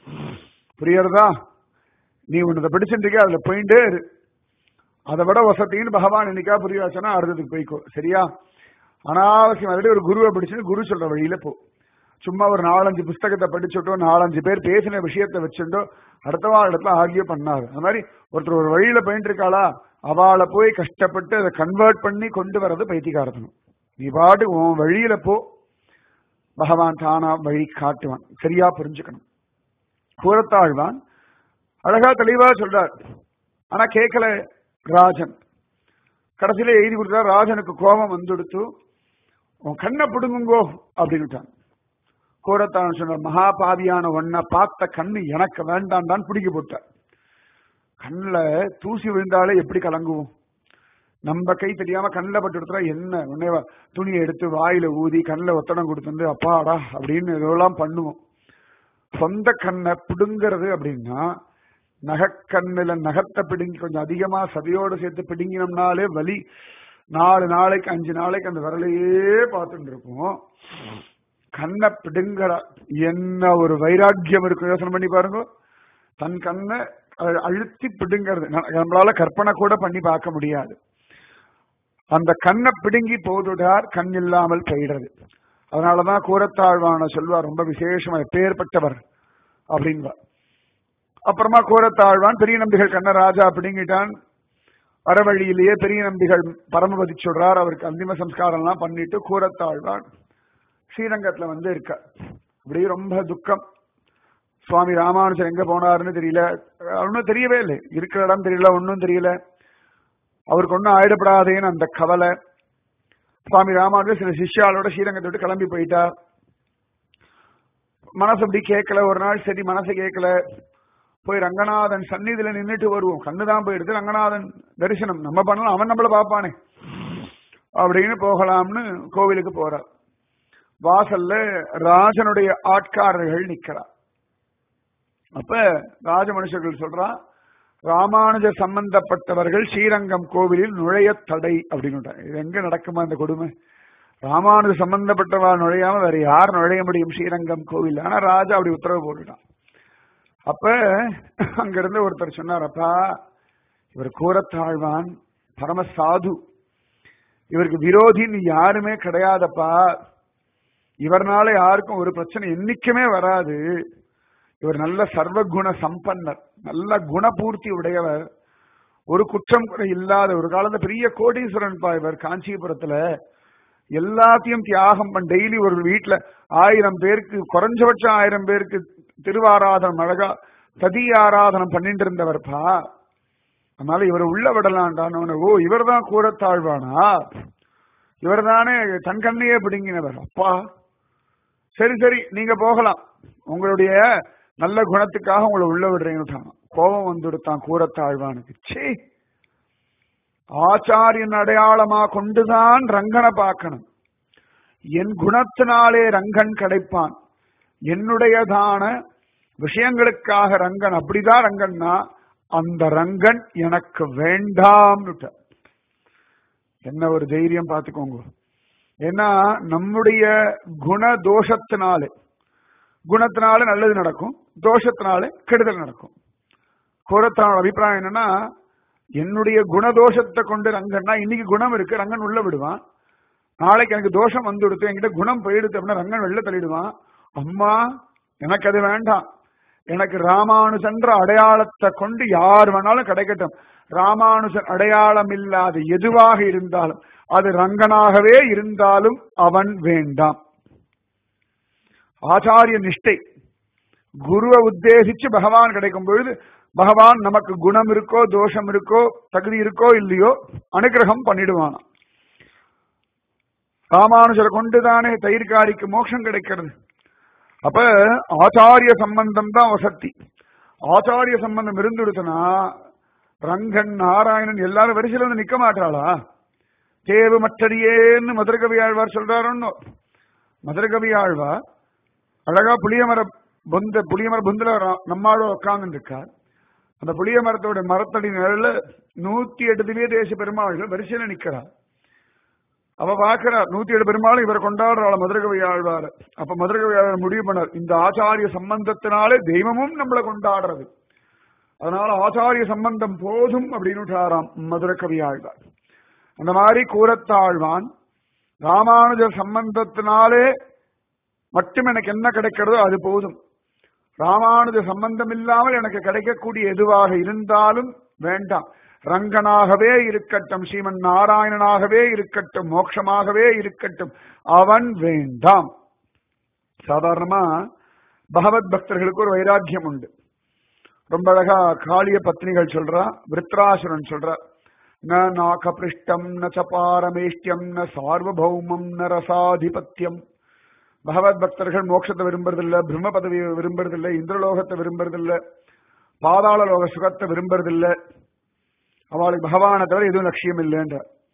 புரியறதா நீ உன்னதை பிடிச்சிருக்க அதுல போயிட்டே இரு அதை விட வசதின்னு பகவான் இன்னைக்கா புரிய வச்சனா அடுத்ததுக்கு போய்க்கோ சரியா அனாவசியம் அதில் ஒரு குருவை பிடிச்சு குரு சொல்ற வழியில போ சும்மா ஒரு நாலஞ்சு புஸ்தகத்தை படிச்சுட்டோ நாலஞ்சு பேர் பேசின விஷயத்தை வச்சுட்டோ அடுத்தவா இடத்துல ஆகிய பண்ணாது அந்த மாதிரி ஒருத்தர் ஒரு வழியில போயிட்டு இருக்காளா அவளை போய் கஷ்டப்பட்டு அதை கன்வெர்ட் பண்ணி கொண்டு வர்றது பைத்தியக்காரத்தனம் நீ பாட்டு உன் வழியில போ பகவான் தானா வழி காட்டுவான் சரியா புரிஞ்சுக்கணும் கூறத்தாழ்வான் அழகா தெளிவா சொல்றார் ஆனா கேட்கல ராஜன் கடைசியில எழுதி கொடுத்தார் ராஜனுக்கு கோபம் வந்துடுத்து உன் கண்ணை பிடுங்குங்கோ அப்படின்னுட்டான் கோரத்தான் சொன்னார் மகா பாவியான ஒன்ன பார்த்த கண்ணு எனக்கு வேண்டாம் தான் பிடிக்க போட்டார் கண்ணில் தூசி விழுந்தாலே எப்படி கலங்குவோம் நம்ம கை தெரியாம கண்ணில் பட்டு எடுத்துறா என்ன உடனே துணியை எடுத்து வாயில ஊதி கண்ணில் ஒத்தடம் கொடுத்துட்டு அப்பாடா அப்படின்னு இதெல்லாம் பண்ணுவோம் சொந்த கண்ணை பிடுங்கிறது அப்படின்னா நகக்கண்ணுல நகத்தை பிடுங்கி கொஞ்சம் அதிகமா சதையோடு சேர்த்து பிடுங்கினோம்னாலே வலி நாலு நாளைக்கு அஞ்சு நாளைக்கு அந்த விரலையே பார்த்துட்டு இருப்போம் கண்ணை பிடுங்கற என்ன ஒரு வைராக்கியம் இருக்கும் யோசனை பண்ணி பாருங்க தன் கண்ணை அழுத்தி பிடுங்கிறது நம்மளால கற்பனை கூட பண்ணி பார்க்க முடியாது அந்த கண்ணை பிடுங்கி போதுடார் கண் இல்லாமல் போயிடுறது அதனாலதான் கூரத்தாழ்வான சொல்வார் ரொம்ப விசேஷமா எப்பேற்பட்டவர் அப்படின்வா அப்புறமா கூரத்தாழ்வான் பெரிய நம்பிகள் கண்ணராஜா பிடுங்கிட்டான் வரவழியிலேயே பெரிய நம்பிகள் பரமபதி சொல்றார் அவருக்கு அந்திம சம்ஸ்காரம் எல்லாம் பண்ணிட்டு கூரத்தாழ்வான் ஸ்ரீரங்கத்துல வந்து இருக்க அப்படியே ரொம்ப துக்கம் சுவாமி ராமானுஜர் எங்க போனாருன்னு தெரியல ஒன்னும் தெரியவே இல்லை இருக்கிற இடம் தெரியல ஒன்னும் தெரியல அவருக்கு ஒன்னும் ஆயிடப்படாதேன்னு அந்த கவலை சுவாமி ராமானுஜர் சில சிஷ்யாலோட ஸ்ரீரங்கத்தை விட்டு கிளம்பி போயிட்டார் மனசு அப்படி கேட்கல ஒரு நாள் சரி மனசு கேட்கல போய் ரங்கநாதன் சந்நிதியில நின்றுட்டு வருவோம் கண்ணுதான் போயிடுது ரங்கநாதன் தரிசனம் நம்ம பண்ணலாம் அவன் நம்மள பாப்பானே அப்படின்னு போகலாம்னு கோவிலுக்கு போறார் வாசல்ல ராஜனுடைய ஆட்காரர்கள் நிக்கிறார் அப்ப ராஜ மனுஷர்கள் சொல்றா ராமானுஜ சம்பந்தப்பட்டவர்கள் ஸ்ரீரங்கம் கோவிலில் நுழைய தடை அப்படின்னு இது எங்க நடக்குமா இந்த கொடுமை ராமானுஜ சம்பந்தப்பட்டவா நுழையாம வேற யார் நுழைய முடியும் ஸ்ரீரங்கம் கோவில் ஆனா ராஜா அப்படி உத்தரவு போட்டுட்டான் அப்ப அங்க இருந்து ஒருத்தர் சொன்னார் அப்பா இவர் கூறத்தாழ்வான் பரம சாது இவருக்கு விரோதின்னு யாருமே கிடையாதப்பா இவர்னால யாருக்கும் ஒரு பிரச்சனை என்னைக்குமே வராது இவர் நல்ல சர்வகுண சம்பன்னர் நல்ல குணபூர்த்தி உடையவர் ஒரு குற்றம் கூட இல்லாத ஒரு காலத்துல பெரிய கோடீஸ்வரன் பா இவர் காஞ்சிபுரத்துல எல்லாத்தையும் தியாகம் பண்ண டெய்லி ஒரு வீட்டுல ஆயிரம் பேருக்கு குறைஞ்சபட்சம் ஆயிரம் பேருக்கு திருவாராதனம் அழகா சதி ஆராதனம் பண்ணிட்டு இருந்தவர்ப்பா அதனால இவர் உள்ள விடலான்டான்னு ஓ இவர் தான் கூறத்தாழ்வானா இவர் தானே தன் கண்ணையே பிடுங்கினவர் அப்பா சரி சரி நீங்க போகலாம் உங்களுடைய நல்ல குணத்துக்காக உங்களை உள்ள விடுறீங்க கோபம் வந்துடுத்தான் கூறத்தாழ்வானுக்கு சே ஆச்சாரியன் அடையாளமா கொண்டுதான் ரங்கனை பார்க்கணும் என் குணத்தினாலே ரங்கன் கிடைப்பான் என்னுடையதான விஷயங்களுக்காக ரங்கன் அப்படிதான் ரங்கன்னா அந்த ரங்கன் எனக்கு வேண்டாம்னுட்ட என்ன ஒரு தைரியம் பார்த்துக்கோங்க ஏன்னா நம்முடைய குண தோஷத்தினாலே குணத்தினால நல்லது நடக்கும் தோஷத்தினால கெடுதல் நடக்கும் கோரத்தான அபிப்பிராயம் என்னன்னா என்னுடைய குணதோஷத்தை கொண்டு ரங்கன்னா இன்னைக்கு குணம் இருக்கு ரங்கன் உள்ள விடுவான் நாளைக்கு எனக்கு தோஷம் வந்து கொடுத்து என்கிட்ட குணம் போயிடுத்து அப்படின்னா ரங்கன் வெளில தள்ளிடுவான் அம்மா எனக்கு அது வேண்டாம் எனக்கு ராமானுஜன்ற அடையாளத்தை கொண்டு யார் வேணாலும் கிடைக்கட்டும் ராமானுஜன் அடையாளம் இல்லாத எதுவாக இருந்தாலும் அது ரங்கனாகவே இருந்தாலும் அவன் வேண்டாம் ஆச்சாரிய நிஷ்டை குருவை உத்தேசிச்சு பகவான் கிடைக்கும் பொழுது பகவான் நமக்கு குணம் இருக்கோ தோஷம் இருக்கோ தகுதி இருக்கோ இல்லையோ அனுகிரகம் பண்ணிடுவான் ராமானுஜரை கொண்டுதானே தயிர்காரிக்கு மோட்சம் கிடைக்கிறது அப்ப ஆச்சாரிய சம்பந்தம் தான் வசத்தி ஆச்சாரிய சம்பந்தம் இருந்துடுச்சுன்னா ரங்கன் நாராயணன் எல்லாரும் வரிசையில் வந்து நிக்க மாட்டாளா தேவு மற்றடியேன்னு மதுரகவி ஆழ்வார் சொல்றாருன்னு மதுரகவி ஆழ்வார் அழகா புளியமர பொந்த புளியமர பொந்துல நம்மாழ உட்கார்ந்து இருக்கார் அந்த புளிய மரத்தோட மரத்தடி நிழல்ல நூத்தி எட்டு திவ்ய தேச பெருமாள்கள் வரிசையில நிக்கிறார் அவ பாக்குறார் நூத்தி ஏழு பெருமாளும் இவரை கொண்டாடுறாள் மதுரகவி ஆழ்வார் அப்ப மதுரகவி ஆழ்வார் முடிவு பண்ணார் இந்த ஆச்சாரிய சம்பந்தத்தினாலே தெய்வமும் நம்மளை கொண்டாடுறது அதனால ஆச்சாரிய சம்பந்தம் போதும் அப்படின்னு மதுரகவி ஆழ்வார் அந்த மாதிரி கூறத்தாழ்வான் ராமானுஜர் சம்பந்தத்தினாலே மட்டும் எனக்கு என்ன கிடைக்கிறதோ அது போதும் ராமானுஜ சம்பந்தம் இல்லாமல் எனக்கு கிடைக்கக்கூடிய எதுவாக இருந்தாலும் வேண்டாம் ரங்கனாகவே இருக்கட்டும் ஸ்ரீமன் நாராயணனாகவே இருக்கட்டும் மோட்சமாகவே இருக்கட்டும் அவன் வேண்டாம் சாதாரணமா பகவத் பக்தர்களுக்கு ஒரு வைராக்கியம் உண்டு ரொம்ப அழகா காளிய பத்னிகள் சொல்றா விருத்ராசுரன் சொல்றா ந நாகபிருஷ்டம் ந சபாரமேஷ்டியம் ந சார்வபௌமம் ந ரசாதிபத்தியம் பகவத் பக்தர்கள் மோட்சத்தை விரும்புறதில்ல பிரம்ம பதவியை விரும்புறதில்ல இந்திரலோகத்தை விரும்புறதில்ல பாதாள லோக சுகத்தை விரும்புறதில்ல அவளுக்கு பகவானை தவிர எதுவும் லட்சியம் இல்லைன்ற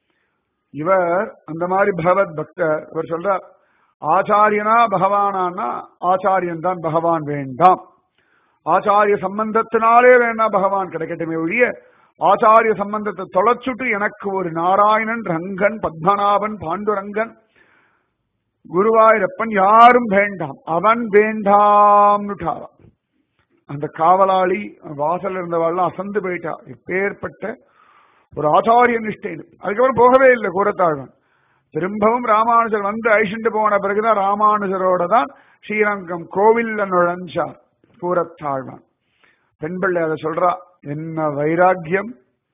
இவர் அந்த மாதிரி பகவத் பக்தர் இவர் சொல்றார் ஆச்சாரியனா பகவானான்னா ஆச்சாரியன் தான் பகவான் வேண்டாம் ஆச்சாரிய சம்பந்தத்தினாலே வேணா பகவான் கிடைக்கட்டுமே ஒழிய ஆச்சாரிய சம்பந்தத்தை தொலைச்சுட்டு எனக்கு ஒரு நாராயணன் ரங்கன் பத்மநாபன் பாண்டுரங்கன் குருவாயூரப்பன் யாரும் வேண்டாம் அவன் வேண்டாம்னுட்டாராம் அந்த காவலாளி வாசல் இருந்தவாள்லாம் அசந்து போயிட்டா எப்பேற்பட்ட ஒரு ஆச்சாரிய நிஷ்டைன்னு அதுக்கப்புறம் போகவே இல்லை கூறத்தாழ்வன் திரும்பவும் ராமானுஜர் வந்து அழிச்சுட்டு போன பிறகுதான் ராமானுஜரோட தான் ஸ்ரீரங்கம் கோவில்ல நுழைஞ்சார் கூறத்தாழ்வான் பெண் பிள்ளை அதை சொல்றா என்ன வைராக்கியம்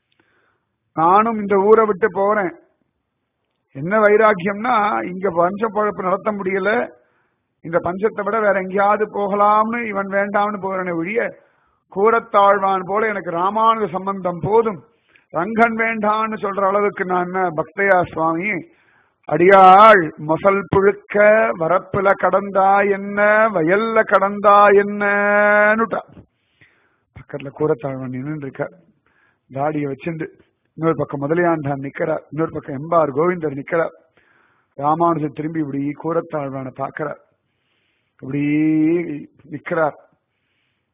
நானும் இந்த ஊரை விட்டு போறேன் என்ன வைராக்கியம்னா இங்க பஞ்ச பழப்பு நடத்த முடியல இந்த பஞ்சத்தை விட வேற எங்கேயாவது போகலாம்னு இவன் வேண்டாம்னு போறேனே ஒழிய கூறத்தாழ்வான் போல எனக்கு ராமானுஜ சம்பந்தம் போதும் ரங்கன் வேண்டான்னு சொல்ற அளவுக்கு நான் என்ன பக்தையா சுவாமி அடியாள் மொசல் புழுக்க வரப்புல கடந்தா என்ன வயல்ல கடந்தா என்னன்னுட்டா பக்கத்துல கூறத்தாழ்வான் நின்று இருக்கார் தாடியை வச்சுண்டு இன்னொரு பக்கம் முதலியாண்டான் நிக்கிறார் இன்னொரு பக்கம் எம்பார் கோவிந்தர் நிக்கிறார் ராமானுஜர் திரும்பி இப்படி கூறத்தாழ்வான பாக்கிறார் இப்படி நிக்கிறார்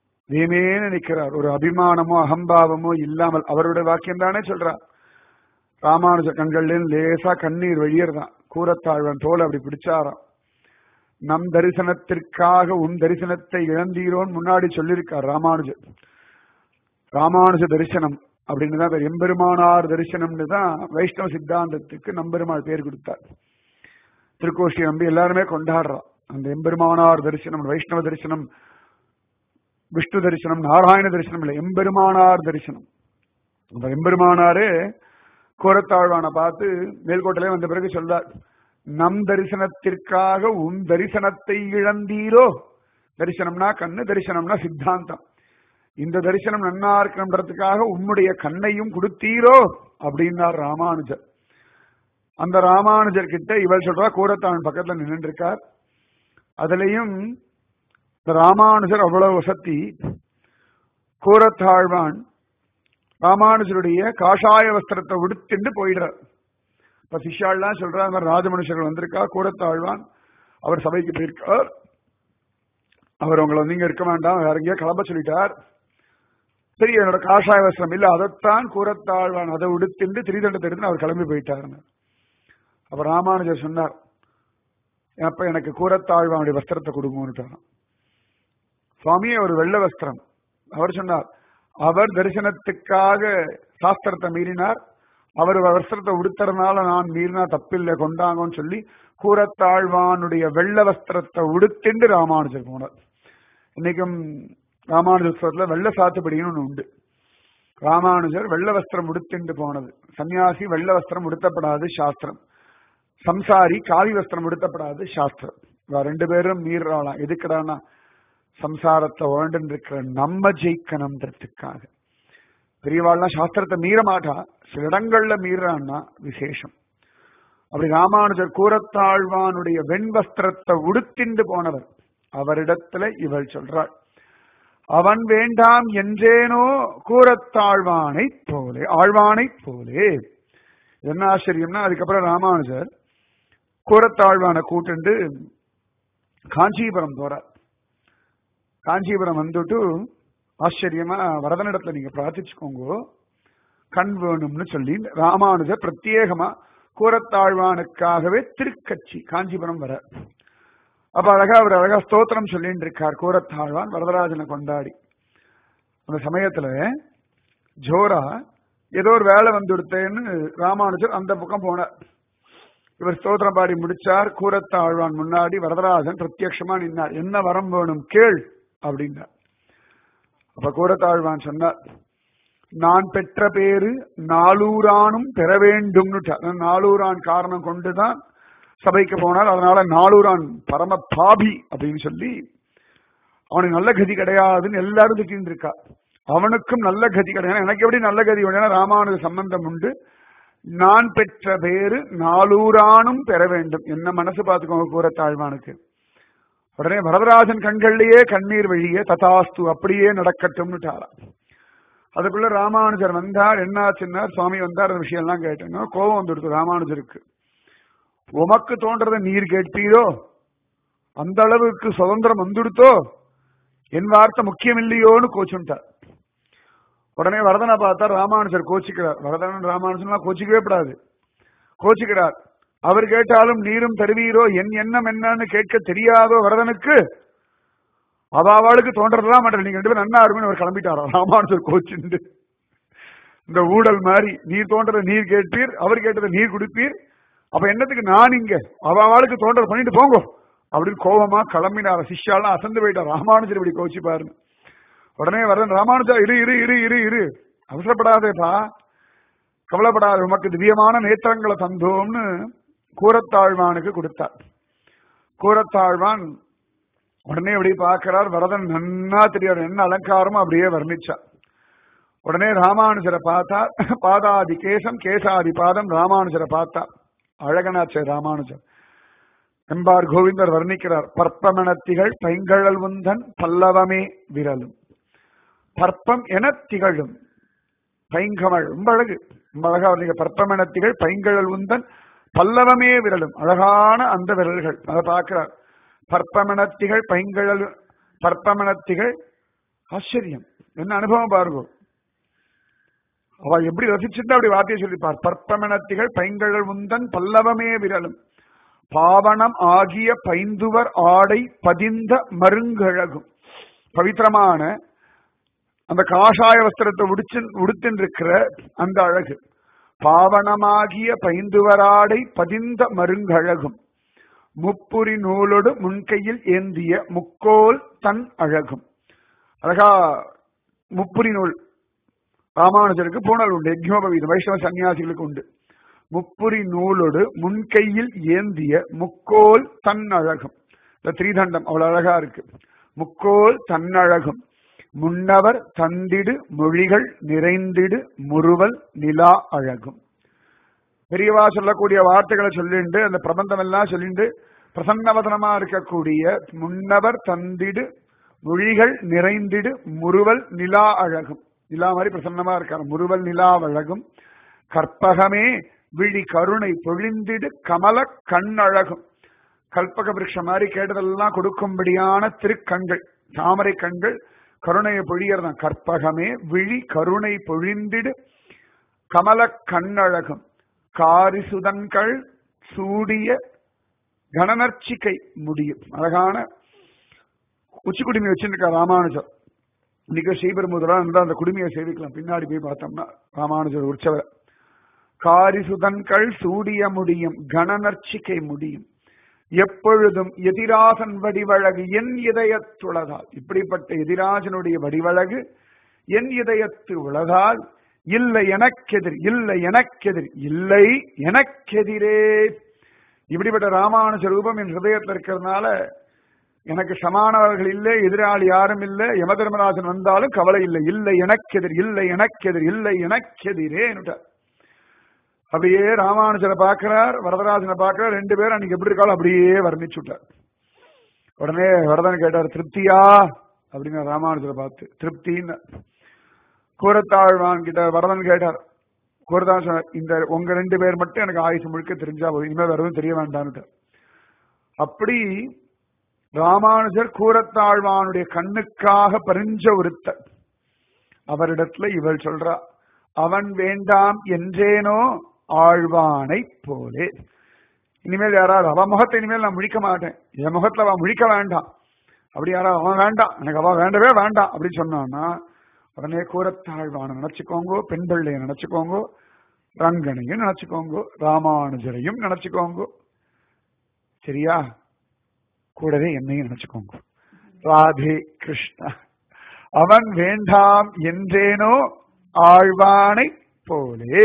வேமேன நிக்கிறார் ஒரு அபிமானமோ அகம்பாவமோ இல்லாமல் அவருடைய வாக்கியம் தானே சொல்றார் ராமானுஜ கண்கள்லேருந்து லேசா கண்ணீர் வெளியேறதான் கூரத்தாழ்வன் தோல் அப்படி பிடிச்சாராம் நம் தரிசனத்திற்காக உன் தரிசனத்தை இழந்தீரோன்னு முன்னாடி சொல்லியிருக்கார் ராமானுஜர் ராமானுஜ தரிசனம் அப்படின்னு தான் பேர். எம்பெருமானார் தரிசனம்னு தான் வைஷ்ணவ சித்தாந்தத்துக்கு நம்பெருமாள் பேர் கொடுத்தார் திருக்கோஷ்டி நம்பி எல்லாருமே கொண்டாடுறோம் அந்த எம்பெருமானார் தரிசனம் வைஷ்ணவ தரிசனம் விஷ்ணு தரிசனம் நாராயண தரிசனம் இல்லை எம்பெருமானார் தரிசனம் அந்த எம்பெருமானாரே கோரத்தாழ்வான பார்த்து மேல்கோட்டிலே வந்த பிறகு சொல்றார் நம் தரிசனத்திற்காக உன் தரிசனத்தை இழந்தீரோ தரிசனம்னா கண்ணு தரிசனம்னா சித்தாந்தம் இந்த தரிசனம் நன்னா இருக்கணுன்றதுக்காக உம்முடைய கண்ணையும் கொடுத்தீரோ அப்படின்னார் ராமானுஜர் அந்த ராமானுஜர் கிட்ட இவள் சொல்றா கூரத்தாழ் பக்கத்துல நின்று இருக்கார் அதுலயும் இந்த ராமானுஜர் அவ்வளவு வசத்தி கூரத்தாழ்வான் ராமானுஜருடைய காஷாய வஸ்திரத்தை உடுத்திண்டு போயிடுறார் இப்ப சிஷ்யாள்லாம் சொல்றா இந்த மாதிரி ராஜமனுஷர்கள் வந்திருக்கா கூரத்தாழ்வான் அவர் சபைக்கு போயிருக்கார் அவர் உங்களை நீங்க இருக்க வேண்டாம் வேற எங்கேயோ கிளம்ப சொல்லிட்டார் சரி என்னோட காஷாய வஸ்திரம் இல்ல அதைத்தான் கூரத்தாழ்வான் அதை உடுத்திண்டு திரிதண்டத்தை எடுத்து அவர் கிளம்பி போயிட்டாருன்னு அப்ப ராமானுஜர் சொன்னார் அப்ப எனக்கு கூரத்தாழ்வானுடைய வஸ்திரத்தை கொடுங்கன்னுட்டாராம் சுவாமி ஒரு வெள்ளை வஸ்திரம் அவர் சொன்னார் அவர் தரிசனத்துக்காக சாஸ்திரத்தை மீறினார் அவர் வஸ்திரத்தை உடுத்துறதுனால நான் மீறினா தப்பில்லை கொண்டாங்கன்னு சொல்லி கூரத்தாழ்வானுடைய வெள்ள வஸ்திரத்தை உடுத்திண்டு ராமானுஜர் போனார் இன்னைக்கும் ராமானுஜத்துல வெள்ள சாத்துப்படின்னு ஒண்ணு உண்டு ராமானுஜர் வெள்ள வஸ்திரம் உடுத்திண்டு போனது சன்னியாசி வெள்ள வஸ்திரம் உடுத்தப்படாது சாஸ்திரம் சம்சாரி காவி வஸ்திரம் உடுத்தப்படாது சாஸ்திரம் இவ ரெண்டு பேரும் மீறாளாம் எதுக்குடானா சம்சாரத்தை வாழ்ந்து இருக்கிற நம்ம ஜெயிக்கணும்ன்றதுக்காக பெரியவாள்லாம் சாஸ்திரத்தை மீற மாட்டா சில இடங்கள்ல மீறான்னா விசேஷம் அப்படி ராமானுஜர் கூரத்தாழ்வானுடைய வெண்வஸ்திரத்தை உடுத்திண்டு போனவர் அவரிடத்துல இவள் சொல்றாள் அவன் வேண்டாம் என்றேனோ கூரத்தாழ்வானை போலே ஆழ்வானை போலே என்ன ஆச்சரியம்னா அதுக்கப்புறம் ராமானுஜர் கூரத்தாழ்வானை கூட்டுண்டு காஞ்சிபுரம் போறார் காஞ்சிபுரம் வந்துட்டு ஆச்சரியமா வரதனிடத்துல நீங்க பிரார்த்திச்சுக்கோங்க கண் வேணும்னு சொல்லி ராமானுஜர் பிரத்யேகமா கூரத்தாழ்வானுக்காகவே திருக்கட்சி காஞ்சிபுரம் வர அப்ப அழகா அவர் அழகா ஸ்தோத்திரம் சொல்லிட்டு இருக்கார் கூரத்தாழ்வான் வரதராஜனை கொண்டாடி அந்த சமயத்துல ஜோரா ஏதோ ஒரு வேலை வந்துடுத்தேன்னு ராமானுஜர் அந்த பக்கம் போனார் இவர் ஸ்தோத்திரம் பாடி முடிச்சார் கூரத்தாழ்வான் முன்னாடி வரதராஜன் பிரத்யட்சமா நின்னார் என்ன வரம் வேணும் கேள் அப்படின்னார் அப்ப கூரத்தாழ்வான் சொன்னார் நான் பெற்ற பேரு நாளூரானும் பெற வேண்டும்னு நாளூரான் காரணம் கொண்டுதான் சபைக்கு போனார் அதனால நாளூரான் பரம பாபி அப்படின்னு சொல்லி அவனுக்கு நல்ல கதி கிடையாதுன்னு எல்லாரும் திட்டின்னு இருக்கா அவனுக்கும் நல்ல கதி கிடையாது எனக்கு எப்படி நல்ல கதி வேணும் ராமானுஜ சம்பந்தம் உண்டு நான் பெற்ற பேரு நாளூரானும் பெற வேண்டும் என்ன மனசு பார்த்துக்கோங்க கூறத்தாழ்வானுக்கு உடனே வரதராஜன் கண்கள்லயே கண்ணீர் வழியே ததாஸ்து அப்படியே நடக்கட்டும்னுட்டாரா அதுக்குள்ள ராமானுஜர் வந்தார் என்னாச்சுன்னா சுவாமி வந்தார் அந்த விஷயம் எல்லாம் கேட்டேங்க கோபம் வந்துடுது ராமானுஜருக்கு உமக்கு தோன்றதை நீர் கேட்பீரோ அந்த அளவுக்கு சுதந்திரம் வந்துடுத்தோ என் வார்த்தை முக்கியம் இல்லையோன்னு கோச்சுட்டார் உடனே வரதனை பார்த்தா ராமானுஜர் கோச்சிக்கிறார் வரதன் ராமானுஜன்லாம் கோச்சிக்கவே கூடாது கோச்சிக்கிறார் அவர் கேட்டாலும் நீரும் தருவீரோ என் எண்ணம் என்னன்னு கேட்க தெரியாதோ வரதனுக்கு அவ அவளுக்கு தோன்றதெல்லாம் மாட்டேன் நீங்க ரெண்டு பேரும் நன்னா இருக்குன்னு அவர் கிளம்பிட்டாரா ராமானுஜர் கோச்சுண்டு இந்த ஊழல் மாதிரி நீர் தோன்றதை நீர் கேட்பீர் அவர் கேட்டதை நீர் கொடுப்பீர் அப்ப என்னத்துக்கு நான் இங்க அவ அவளுக்கு தோன்றதை பண்ணிட்டு போங்க அப்படின்னு கோபமா கிளம்பினார சிஷ்யாலாம் அசந்து போயிட்டார் ராமானுஜர் இப்படி கோச்சு பாருங்க உடனே வரதன் ராமானுஜா இரு இரு இரு இரு இரு அவசரப்படாதேப்பா கவலைப்படாத உமக்கு திவ்யமான நேத்திரங்களை தந்தோம்னு கூரத்தாழ்வானுக்கு கொடுத்தார் கூரத்தாழ்வான் உடனே அப்படி பார்க்கிறார் வரதன் நன்னா தெரியாது என்ன அலங்காரமோ அப்படியே வர்ணிச்சார் உடனே ராமானுஜரை பார்த்தா பாதாதி கேசம் கேசாதி பாதம் ராமானுஜரை பார்த்தா அழகனாச்சே ராமானுஜர் எம்பார் கோவிந்தர் வர்ணிக்கிறார் பற்பமணத்திகள் பைங்கழல் உந்தன் பல்லவமே விரலும் பற்பம் என திகழும் பைங்கமள் ரொம்ப அழகு ரொம்ப அழகா வர்ணிக்க பற்பமணத்திகள் பைங்கழல் உந்தன் பல்லவமே விரலும் அழகான அந்த விரல்கள் அதை பார்க்கிறார் பற்பமணத்திகள் பைங்கழல் பற்பமணத்திகள் ஆச்சரியம் என்ன அனுபவம் பாருங்க அவ எப்படி ரசிச்சிருந்தா அப்படி வார்த்தையை சொல்லிப்பார் பற்பமெனத்திகள் பைங்கழல் முந்தன் பல்லவமே விரலும் பாவனம் ஆகிய பைந்துவர் ஆடை பதிந்த மருங்கழகும் பவித்திரமான அந்த காஷாய வஸ்திரத்தை உடிச்சு உடுத்தின்றிருக்கிற அந்த அழகு பாவனமாகிய பைந்துவராடை பதிந்த மருங்கழகும் முப்புரி நூலோடு முன்கையில் ஏந்திய முக்கோல் தன் அழகும் அழகா முப்புரி நூல் ராமானுஜருக்கு பூணல் உண்டு யஜ்னோபவீதம் வைஷ்ணவ சன்னியாசிகளுக்கு உண்டு முப்புரி நூலோடு முன்கையில் ஏந்திய முக்கோல் தன் அழகும் இந்த திரிதண்டம் அவ்வளவு அழகா இருக்கு முக்கோல் தன்னழகும் முன்னவர் தந்திடு மொழிகள் நிறைந்திடு முறுவல் நிலா அழகும் பெரியவா சொல்லக்கூடிய வார்த்தைகளை சொல்லிண்டு அந்த பிரபந்தம் எல்லாம் சொல்லிண்டு பிரசன்னவதனமா இருக்கக்கூடிய முன்னவர் தந்திடு மொழிகள் நிறைந்திடு முறுவல் நிலா அழகும் நிலா மாதிரி பிரசன்னமா இருக்காரு முறுவல் நிலா அழகும் கற்பகமே விழி கருணை பொழிந்திடு கமல கண்ணழகும் கல்பக விருட்சம் மாதிரி கேட்டதெல்லாம் கொடுக்கும்படியான திருக்கண்கள் தாமரை கண்கள் கருணையை பொழியறதான் கற்பகமே விழி கருணை பொழிந்திடு கமல கண்ணழகும் காரிசுதன்கள் சூடிய கணநர்ச்சிக்கை முடியும் அழகான உச்சி குடுமி வச்சிருக்க ராமானுஜர் இன்னைக்கு ஸ்ரீபெரும்புதரா இருந்தா அந்த குடுமையை சேவிக்கலாம் பின்னாடி போய் பார்த்தோம்னா ராமானுஜர் உற்சவர் காரிசுதன்கள் சூடிய முடியும் கணநர்ச்சிக்கை முடியும் எப்பொழுதும் எதிராசன் வடிவழகு என் இதயத்துளதால் இப்படிப்பட்ட எதிராஜனுடைய வடிவழகு என் இதயத்து உளதால் இல்லை எனக்கெதிர் இல்லை எனக்கெதிர் இல்லை எனக்கெதிரே இப்படிப்பட்ட ராமானுஜ ரூபம் என் ஹிருதயத்தில் இருக்கிறதுனால எனக்கு சமானவர்கள் இல்லை எதிராளி யாரும் இல்லை யம தர்மராஜன் வந்தாலும் கவலை இல்லை இல்லை எனக்கெதிர் இல்லை எனக்கெதிர் இல்லை எனக்கெதிரே அப்படியே ராமானுஜரை பார்க்கிறார் வரதராஜனை பார்க்கிறார் ரெண்டு பேரும் அன்னைக்கு எப்படி இருக்காலும் அப்படியே வர்ணிச்சு விட்டார் உடனே வரதன் கேட்டார் திருப்தியா அப்படின்னு ராமானுஜரை பார்த்து திருப்தின்னு கூரத்தாழ்வான் கிட்ட வரதன் கேட்டார் கூரத்தான் சொன்னார் இந்த உங்க ரெண்டு பேர் மட்டும் எனக்கு ஆயுசு முழுக்க தெரிஞ்சா போதும் இனிமேல் வேற எதுவும் தெரிய வேண்டாம்னு அப்படி ராமானுஜர் கூரத்தாழ்வானுடைய கண்ணுக்காக பறிஞ்ச ஒருத்தர் அவரிடத்துல இவள் சொல்றா அவன் வேண்டாம் என்றேனோ ஆழ்வானை போலே இனிமேல் யாராவது அவ முகத்தை இனிமேல் நான் முழிக்க மாட்டேன் என் முகத்துல அவன் முழிக்க வேண்டாம் அப்படி யாராவது அவன் வேண்டாம் எனக்கு அவ வேண்டவே வேண்டாம் அப்படின்னு சொன்னான்னா உடனே கூரத்தாழ்வான நினைச்சுக்கோங்க பெண் பிள்ளைய நினைச்சுக்கோங்க ரங்கனையும் நினைச்சுக்கோங்க ராமானுஜரையும் நினைச்சுக்கோங்க சரியா கூடவே என்னையும் நினைச்சுக்கோங்க ராதே கிருஷ்ணா அவன் வேண்டாம் என்றேனோ ஆழ்வானை போலே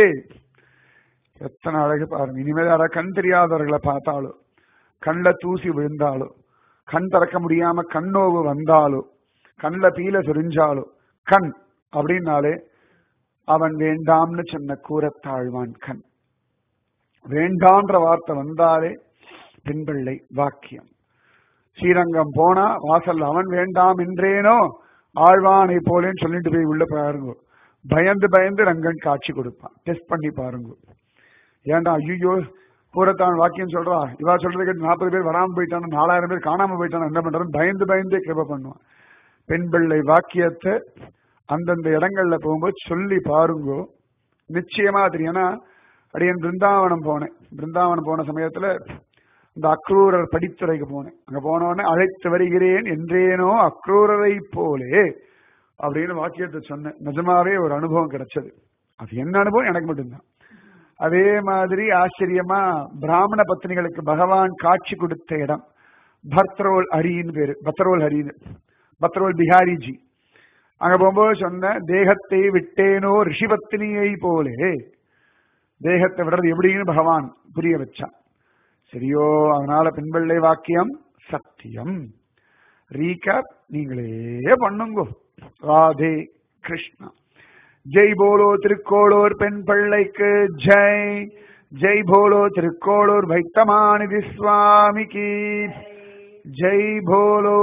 எத்தனை அழகு பாருங்க இனிமேல் யாராவது கண் தெரியாதவர்களை பார்த்தாலும் கண்ணில் தூசி விழுந்தாலோ கண் திறக்க முடியாம கண்ணோவு வந்தாலோ கண்ணில் பீல சொரிஞ்சாலோ கண் அப்படின்னாலே அவன் வேண்டாம்னு சொன்ன கூறத்தாழ்வான் கண் வேண்டான்ற வார்த்தை வந்தாலே பெண்பிள்ளை வாக்கியம் ஸ்ரீரங்கம் போனா வாசல் அவன் வேண்டாம் என்றேனோ ஆழ்வானை போலேன்னு சொல்லிட்டு போய் உள்ள பாருங்க பயந்து பயந்து ரங்கன் காட்சி கொடுப்பான் டெஸ்ட் பண்ணி பாருங்க ஏன்டா ஐயோ பூரத்தான் வாக்கியம் சொல்றா இவா சொல்றது கேட்டு நாற்பது பேர் வராம போயிட்டான நாலாயிரம் பேர் காணாம போயிட்டான என்ன பண்றதுன்னு பயந்து பயந்தே கிருப பண்ணுவான் பெண் பிள்ளை வாக்கியத்தை அந்தந்த இடங்கள்ல போகும்போது சொல்லி பாருங்கோ நிச்சயமா தெரியும் ஏன்னா அடியன் பிருந்தாவனம் போனேன் பிருந்தாவனம் போன சமயத்துல இந்த அக்ரூரர் படித்துறைக்கு போனேன் அங்க போன உடனே அழைத்து வருகிறேன் என்றேனோ அக்ரூரரை போலே அப்படின்னு வாக்கியத்தை சொன்னேன் நிஜமாவே ஒரு அனுபவம் கிடைச்சது அது என்ன அனுபவம் எனக்கு மட்டும்தான் அதே மாதிரி ஆச்சரியமா பிராமண பத்னிகளுக்கு பகவான் காட்சி கொடுத்த இடம் பர்த்ரோல் ஹரின்னு பேரு பத்ரோல் ஹரின்னு பத்ரோல் பிஹாரிஜி அங்க போகும்போது சொன்ன தேகத்தை விட்டேனோ ரிஷிபத்தினியை போலே தேகத்தை விடுறது எப்படின்னு பகவான் புரிய வச்சான் சரியோ அதனால பின்பிள்ளை வாக்கியம் சத்தியம் ரீகேப் நீங்களே பண்ணுங்கோ ராதே கிருஷ்ணா ஜெய் போலோ திருக்கோளூர் பெண் பிள்ளைக்கு ஜெய் ஜெய் போலோ திருக்கோளூர் வைத்தமாநிதி சுவாமிக்கு ஜெய் போலோ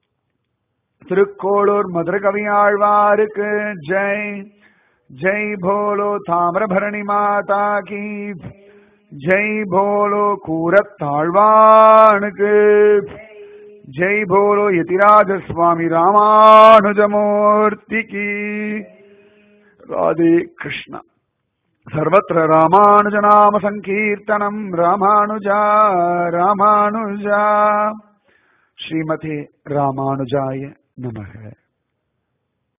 திருக்கோளூர் மதுர கவியாழ்வாருக்கு ஜெய் ஜெய் போலோ தாமிரபரணி மாதா கி ஜெய் போலோ கூரத்தாழ்வானுக்கு ஜெய் போலோ யதிராஜ சுவாமி ராமானுஜமூர்த்திக்கு ராதே கிருஷ்ணா सर्वत्र रामानुजनाम सङ्कीर्तनम् रामानुजा रामानुजा श्रीमते रामानुजाय नमः